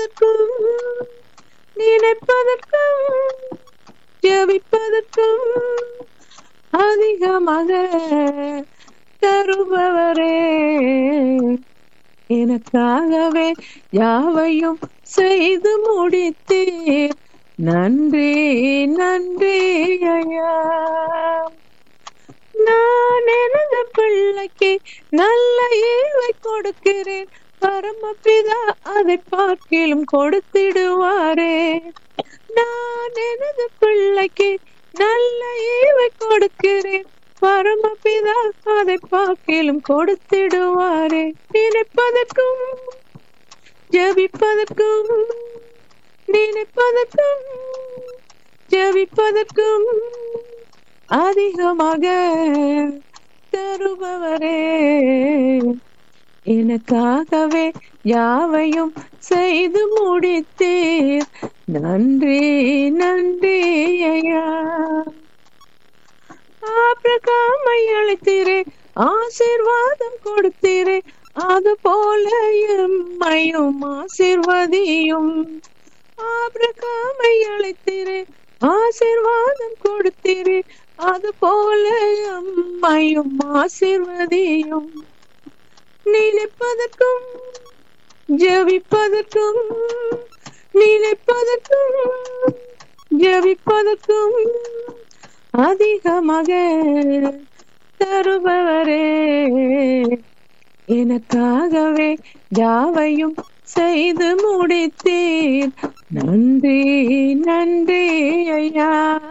நினைப்பதற்கும் நினைப்பதற்கும் ஜெபிப்பதற்கும் அதிகமாக தருபவரே எனக்காகவே யாவையும் செய்து முடித்தீர் நன்றி நன்றி ஐயா நான் எனது பிள்ளைக்கு நல்ல ஈவை கொடுக்கிறேன் பரமபிதா அதை பார்க்கிலும் கொடுத்திடுவாரே நான் எனது பிள்ளைக்கு நல்ல ஈவை கொடுக்கிறேன் பரமபிதா அதை பார்க்கிலும் கொடுத்திடுவாரே நினைப்பதற்கும் ஜபிப்பதற்கும் நினைப்பதற்கும் ஜபிப்பதற்கும் அதிகமாக தருபவரே எனக்காகவே யாவையும் செய்து முடித்தீர் நன்றி நன்றி ஐயா ஆபிரகாமை அழைத்தீரே ஆசீர்வாதம் கொடுத்தீரே அது போல எம்மையும் ஆசீர்வதியும் ஆபிரகாமை அழைத்தீரே ஆசீர்வாதம் கொடுத்தீரே அது போல அம்மையும் ஆசீர்வதியும் நினைப்பதற்கும் ஜபிப்பதற்கும் நினைப்பதற்கும் ஜபிப்பதற்கும் அதிகமாக தருபவரே எனக்காகவே யாவையும் செய்து முடித்தீர் நன்றி நன்றி ஐயா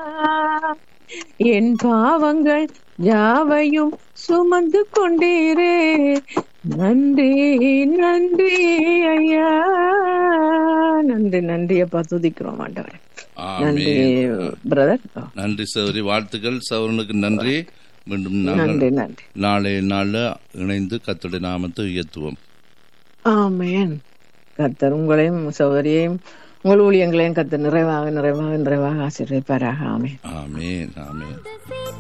என் பாவங்கள் யாவையும் சுமந்து கொண்டீரே நன்றி நன்றி ஐயா நன்றி நன்றி அப்பா துதிக்கிறோம் ஆண்டவர் நன்றி ஆமென். பிரதர் நன்றி சௌரி வாழ்த்துக்கள் சௌரனுக்கு நன்றி மீண்டும் நாங்கள் நன்றி நன்றி நாளைய நாள்ல இணைந்து கத்துடைய நாமத்தை உயர்த்துவோம் ஆமென் கர்த்தர் உங்களையும் சௌகரியையும் உங்கள் ஊழியங்களையும் கர்த்தர் நிறைவாக நிறைவாக நிறைவாக ஆசீர்வதிப்பாராக ஆமென் ஆமேன் ஆமேன் The